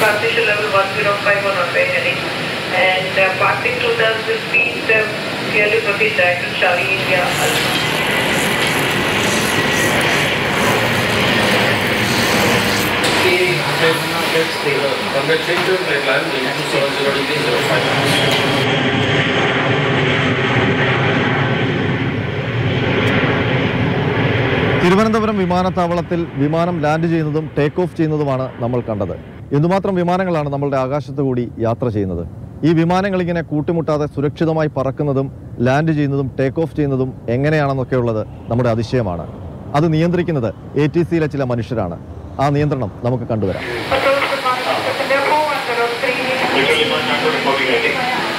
transmission level 105 on runway heading. And uh, passing through the the speed uh, clearly proceed direct to Charlie India. Runway change to flight line, into 70 degree 05. Thiruvananthapuram വിമാനത്താവളത്തിൽ വിമാനം land ചെയ്യുന്നതും take of ചെയ്യുന്നതുമാണ് നമ്മൾ കണ്ടത് എന്തുമാത്രം വിമാനങ്ങളാണ് നമ്മളുടെ ആകാശത്ത് കൂടി യാത്ര ചെയ്യുന്നത് ഈ വിമാനങ്ങൾ ഇങ്ങനെ കൂട്ടിമുട്ടാതെ സുരക്ഷിതമായി പറക്കുന്നതും ലാൻഡ് ചെയ്യുന്നതും ടേക്ക് ഓഫ് ചെയ്യുന്നതും എങ്ങനെയാണെന്നൊക്കെയുള്ളത് നമ്മുടെ അതിശയമാണ് അത് നിയന്ത്രിക്കുന്നത് എ ടി സിയിലെ ചില മനുഷ്യരാണ് ആ നിയന്ത്രണം നമുക്ക് കണ്ടുവരാം Approach the Passenger Depot 103.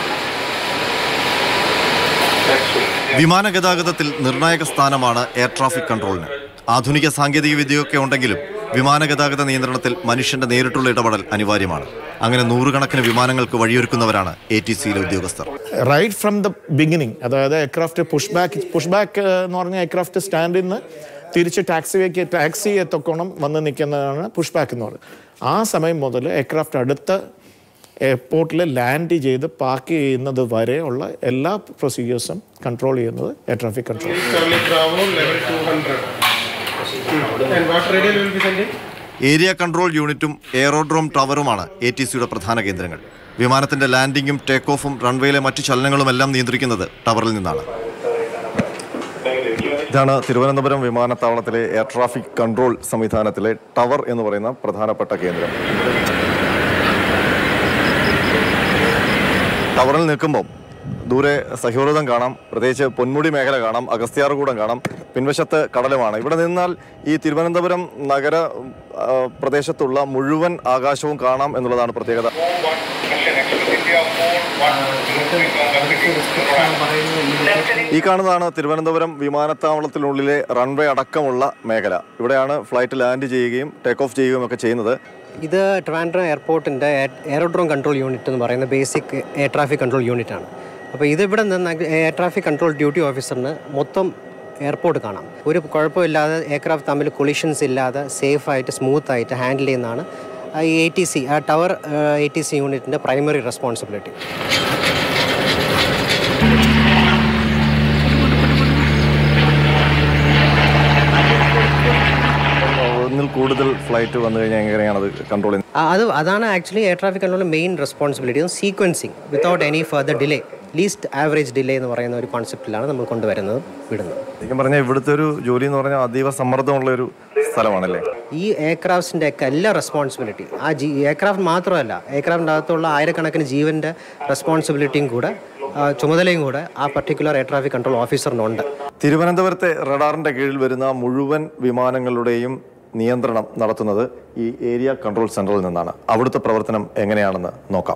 വിമാന ഗതാഗതത്തിൽ നിർണായക സ്ഥാനമാണ് എയർ ട്രാഫിക് കൺട്രോളിന് ആധുനിക സാങ്കേതിക വിദ്യയൊക്കെ ഉണ്ടെങ്കിലും വിമാന ഗതാഗത നിയന്ത്രണത്തിൽ മനുഷ്യന്റെ നേരിട്ടുള്ള ഇടപെടൽ അനിവാര്യമാണ് അങ്ങനെ നൂറുകണക്കിന് വിമാനങ്ങൾക്ക് വഴിയൊരുക്കുന്നവരാണ് എ ടി സിയിലെ ഉദ്യോഗസ്ഥർ റൈറ്റ് ഫ്രം ദ ബിഗിനിങ് അതായത് aircraft push back push back എന്ന് പറഞ്ഞ എയർക്രാഫ്റ്റ് സ്റ്റാൻഡിൽ നിന്ന് തിരിച്ച് ടാക്സിവേക്ക് ടാക്സി എത്തക്കോണം വന്ന് നിൽക്കുന്നതാണ് പുഷ് ബാക്ക് എന്ന് പറയുന്നത് ആ സമയം മുതൽ എയർക്രാഫ്റ്റ് അടുത്ത എയർപോർട്ടിൽ ലാൻഡ് ചെയ്ത് പാർക്ക് ചെയ്യുന്നത് വരെ ഉള്ള എല്ലാ പ്രൊസീജിയേഴ്സും കൺട്രോൾ ചെയ്യുന്നത് air traffic control Charlie Bravo, level 200. And what radial will be sending? Area control യൂണിറ്റും എയറോഡ്രോം ടവറുമാണ് എ ടി സിയുടെ പ്രധാന കേന്ദ്രങ്ങൾ വിമാനത്തിന്റെ ലാൻഡിങ്ങും ടേക്ക് ഓഫും റൺവേയിലെ മറ്റു ചലനങ്ങളുമെല്ലാം നിയന്ത്രിക്കുന്നത് ടവറിൽ നിന്നാണ് ഇതാണ് തിരുവനന്തപുരം വിമാനത്താവളത്തിലെ എയർ ട്രാഫിക് കൺട്രോൾ സംവിധാനത്തിലെ ടവർ എന്ന് പറയുന്ന പ്രധാനപ്പെട്ട കേന്ദ്രം ടവറിൽ നിൽക്കുമ്പോൾ ദൂരെ സഹ്യോദം കാണാം പ്രത്യേകിച്ച് പൊന്മുടി മേഖല കാണാം അഗസ്ത്യാർകൂടം കാണാം പിൻവശത്ത് കടലുമാണ് ഇവിടെ നിന്നാൽ ഈ തിരുവനന്തപുരം നഗര ആ, പ്രദേശത്തുള്ള മുഴുവൻ ആകാശവും കാണാം എന്നുള്ളതാണ് പ്രത്യേകത ഈ കാണുന്നതാണ് തിരുവനന്തപുരം വിമാനത്താവളത്തിനുള്ളിലെ റൺവേ അടക്കമുള്ള മേഖല ഇവിടെയാണ് ഫ്ലൈറ്റ് ലാൻഡ് ചെയ്യുകയും ടേക്ക് ഓഫ് ചെയ്യുകയും ഒക്കെ ചെയ്യുന്നത് ഇത് ട്രിവാൻഡ്രം എയർപോർട്ടിൻ്റെ എയറോഡ്രോം കൺട്രോൾ യൂണിറ്റ് എന്ന് പറയുന്ന basic air traffic control unit ആണ് അപ്പോൾ ഇത് ഇവിടെ നിന്ന് എയർ ട്രാഫിക് കൺട്രോൾ ഡ്യൂട്ടി ഓഫീസറിന് മൊത്തം എയർപോർട്ട് കാണാം ഒരു കുഴപ്പമില്ലാതെ എയർക്രാഫ്റ്റ് തമ്മിൽ കൊളിഷൻസ് ഇല്ലാതെ സേഫായിട്ട് സ്മൂത്തായിട്ട് ഹാൻഡിൽ ചെയ്യുന്നതാണ് ഈ എ ടി സി ആ ടവർ എ ടി സി യൂണിറ്റിൻ്റെ പ്രൈമറി റെസ്പോൺസിബിലിറ്റി ഒന്നിൽ കൂടുതൽ ഫ്ലൈറ്റ് വന്നു കഴിഞ്ഞാൽ എങ്ങനെയാണ് അത് കൺട്രോൾ ചെയ്യുന്നത് ആ, അത് അതാണ് ആക്ച്വലി എയർ ട്രാഫിക് കൺട്രോളിൻ്റെ main responsibility sequencing without any further delay least average delay എന്ന് പറയുന്ന ഒരു കോൺസെപ്റ്റിലാണ് നമ്മൾ കൊണ്ടുവരുന്നത് വിടുന്നത് ശരിക്കും പറഞ്ഞാൽ ഇവിടുത്തെ ഒരു ജോലി എന്ന് പറഞ്ഞാൽ അതീവ സമ്മർദ്ദമുള്ള ഒരു സ്ഥലമാണല്ലേ ഈ എയർക്രാഫ്റ്റ്സിൻ്റെ ഒക്കെ എല്ലാ റെസ്പോൺസിബിലിറ്റി ആ ജി എയർക്രാഫ്റ്റ് മാത്രമല്ല എയർക്രാഫ്റ്റിൻ്റെ അകത്തുള്ള ആയിരക്കണക്കിന് ജീവൻ്റെ റെസ്പോൺസിബിലിറ്റിയും കൂടെ ആ, ചുമതലയും കൂടെ ആ പർട്ടിക്കുലർ എയർ ട്രാഫിക് കൺട്രോൾ ഓഫീസറിനുണ്ട് തിരുവനന്തപുരത്തെ റഡാറിന്റെ കീഴിൽ വരുന്ന മുഴുവൻ വിമാനങ്ങളുടെയും നിയന്ത്രണം നടത്തുന്നത് ഈ ഏരിയ കൺട്രോൾ സെന്ററിൽ നിന്നാണ് അവിടുത്തെ പ്രവർത്തനം എങ്ങനെയാണെന്ന് നോക്കാം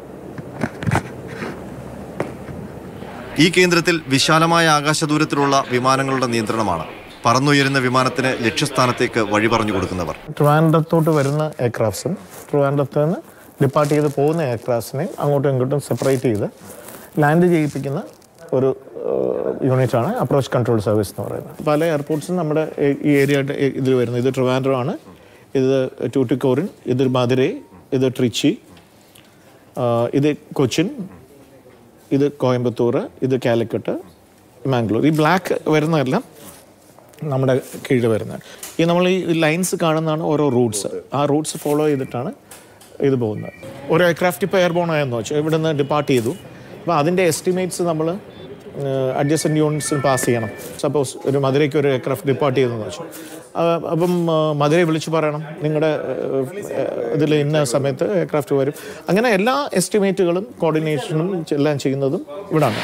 ഈ കേന്ദ്രത്തിൽ വിശാലമായ ആകാശദൂരത്തിലുള്ള വിമാനങ്ങളുടെ നിയന്ത്രണമാണ് പറന്നുയരുന്ന വിമാനത്തിന് ലക്ഷ്യസ്ഥാനത്തേക്ക് വഴി പറഞ്ഞു കൊടുക്കുന്നവർ ട്രിവാൻഡ്രത്തോട്ട് വരുന്ന എയർക്രാഫ്റ്റ്സും ട്രിവാൻഡ്രത്ത് നിന്ന് ഡിപ്പാർട്ട് ചെയ്ത് പോകുന്ന എയർക്രാഫ്റ്റ്സിനെയും അങ്ങോട്ടും ഇങ്ങോട്ടും സെപ്പറേറ്റ് ചെയ്ത് ലാൻഡ് ചെയ്യിപ്പിക്കുന്ന ഒരു യൂണിറ്റാണ് അപ്രോച്ച് കൺട്രോൾ സർവീസ് എന്ന് പറയുന്നത് പല എയർപോർട്ട്സും നമ്മുടെ ഈ- ഈ ഏരിയ ഇതിൽ വരുന്നത് ഇത് ട്രിവാൻഡ്രം ആണ് ഇത് ടൂട്ടിക്കോറിൻ ഇത് മധുരൈ ഇത് ട്രിച്ചി ആ, ഇത് കൊച്ചിൻ ഇത് കോയമ്പത്തൂർ ഇത് കാലിക്കട്ട് മാംഗ്ലൂർ ഈ ബ്ലാക്ക് വരുന്നതെല്ലാം നമ്മുടെ കീഴിൽ വരുന്നത് ഈ നമ്മൾ ഈ ലൈൻസ് കാണുന്നതാണ് ഓരോ റൂട്ട്സ് ആ റൂട്ട്സ് ഫോളോ ചെയ്തിട്ടാണ് ഇത് പോകുന്നത് ഒരു എയർക്രാഫ്റ്റ് ഇപ്പോൾ എയർബോൺ ആയെന്ന് വെച്ചാൽ ഇവിടെ നിന്ന് ഡിപ്പാർട്ട് ചെയ്തു അപ്പോൾ അതിൻ്റെ എസ്റ്റിമേറ്റ്സ് നമ്മൾ അഡ്ജസ്റ്റൻറ്റ് യൂണിറ്റ്സിൽ പാസ് ചെയ്യണം സപ്പോസ് ഒരു മധുരയ്ക്ക് ഒരു എയർക്രാഫ്റ്റ് ഡിപ്പാർട്ട് ചെയ്തെന്ന് വെച്ചു ആ, അപ്പം ആ, മധുരയെ വിളിച്ച് പറയണം നിങ്ങളുടെ ഇതിൽ ഇന്ന സമയത്ത് എയർക്രാഫ്റ്റ് വരും അങ്ങനെ എല്ലാ എസ്റ്റിമേറ്റുകളും കോർഡിനേഷനും എല്ലാം ചെയ്യുന്നതും ഇവിടാണ്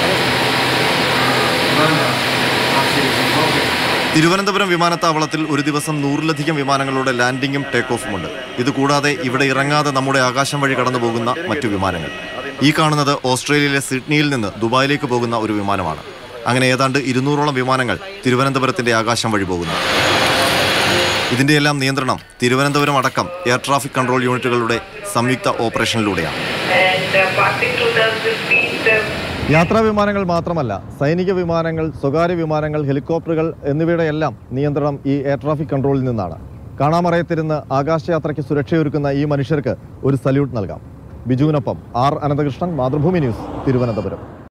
തിരുവനന്തപുരം വിമാനത്താവളത്തിൽ ഒരു ദിവസം നൂറിലധികം വിമാനങ്ങളുടെ ലാൻഡിങ്ങും ടേക്ക് ഓഫും ഉണ്ട് ഇത് കൂടാതെ ഇവിടെ ഇറങ്ങാതെ നമ്മുടെ ആകാശം വഴി കടന്നു പോകുന്ന മറ്റു വിമാനങ്ങൾ ഈ കാണുന്നത് ഓസ്ട്രേലിയയിലെ സിഡ്നിയിൽ നിന്ന് ദുബായിലേക്ക് പോകുന്ന ഒരു വിമാനമാണ് അങ്ങനെ ഏതാണ്ട് ഇരുന്നൂറോളം വിമാനങ്ങൾ തിരുവനന്തപുരത്തിന്റെ ആകാശം വഴി പോകുന്നു ഇതിന്റെയെല്ലാം നിയന്ത്രണം തിരുവനന്തപുരം അടക്കം എയർ ട്രാഫിക് കൺട്രോൾ യൂണിറ്റുകളുടെ സംയുക്ത ഓപ്പറേഷനിലൂടെയാണ് and uh, passing through the, the speed uh, യാത്രാ വിമാനങ്ങൾ മാത്രമല്ല സൈനിക വിമാനങ്ങൾ സ്വകാര്യ വിമാനങ്ങൾ ഹെലികോപ്റ്ററുകൾ എന്നിവയുടെ എല്ലാം നിയന്ത്രണം ഈ എയർ ട്രാഫിക് കൺട്രോളിൽ നിന്നാണ് കാണാമറയത്തിരുന്ന് ആകാശയാത്രയ്ക്ക് സുരക്ഷയൊരുക്കുന്ന ഈ മനുഷ്യർക്ക് ഒരു സല്യൂട്ട് നൽകാം ബിജുവിനൊപ്പം ആർ അനന്തകൃഷ്ണൻ മാതൃഭൂമി ന്യൂസ് തിരുവനന്തപുരം